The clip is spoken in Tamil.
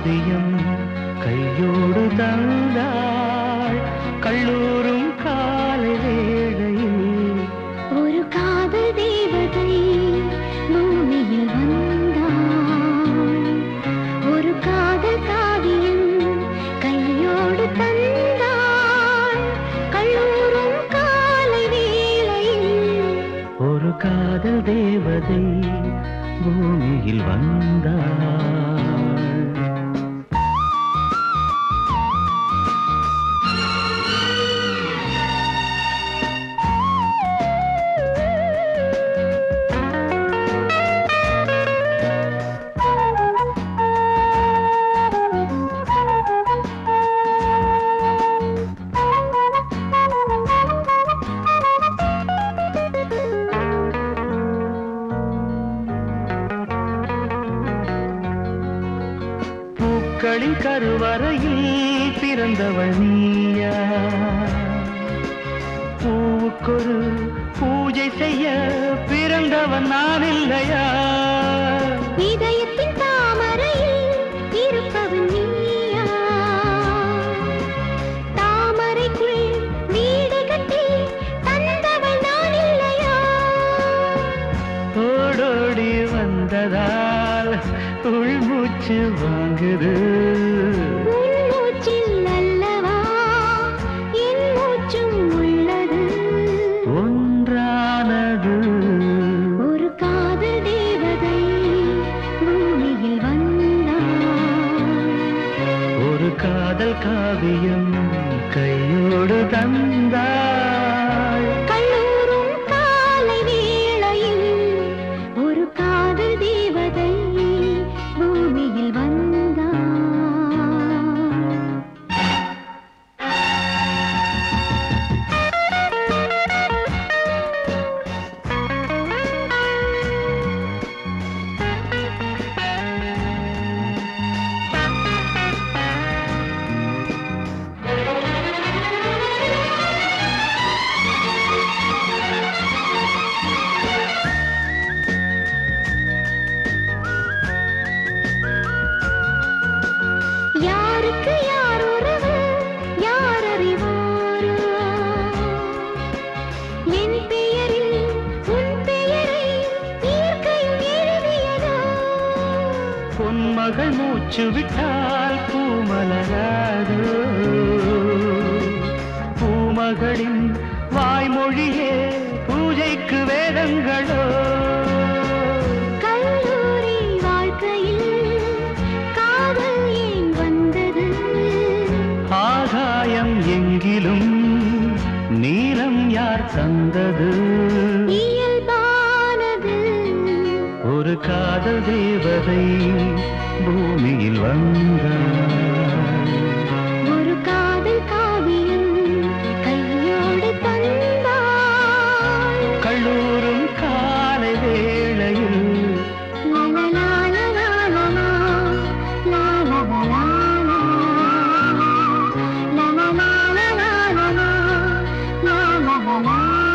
காவியம் கையோடு தந்தாள் கல்லூரும் காலை வேளையில் ஒரு காதல் தேவதை பூமியில் வந்தாள் ஒரு காதல் காவியம் கையோடு தந்தாள் கல்லூரும் காலை வேளையில் ஒரு காதல் தேவதை பூமியில் வந்தாள் பூக்களின் கருவறையில் பிறந்தவள் நீயா பூவுக்கொரு பூஜை செய்ய பிறந்தவன் நான் இல்லையா இதயத்தின் தாமரையில் இருப்பவன் நீயா தாமரைக்குள் வீடு கட்டி தந்தவள் நான் இல்லையா ஓடோடி வந்ததால் உள்மூச்சு வாங்குது உன் மூச்சில் அல்லவா என் மூச்சும் உள்ளது ஒன்றானது ஒரு காதல் தேவதை பூமியில் வந்தாள் ஒரு காதல் காவியம் கையோடு தந்தாள் கல்லூரும் காலை வேளையில் ஒரு காதல் தேவதை பூமியில் வந்தாள் யாருக்கு யார் உறவு யார் அறிவாரோ என் பெயரில் உன் பெயரை இயற்கையும் எழுதியதோ பொன்மகள் மூச்சு விட்டால் பூமலராது பூமகளின் வாய்மொழியே பூஜைக்கு வேதங்களோ கல்லூரி வாழ்க்கையில் காதல் ஏன் வந்தது ஆகாயம் எங்கிலும் நீலம் யார் தந்தது இயல்பானது ஒரு காதல் தேவதை பூமியில் வந்தாள் ஒரு காதல் காவியம் கையோடு தந்தாள் கல்லூரும் காலை வேளையில் லலலாலலாலலா, லாலலலாலா, லலலாலலாலலா, லாலலலாலா.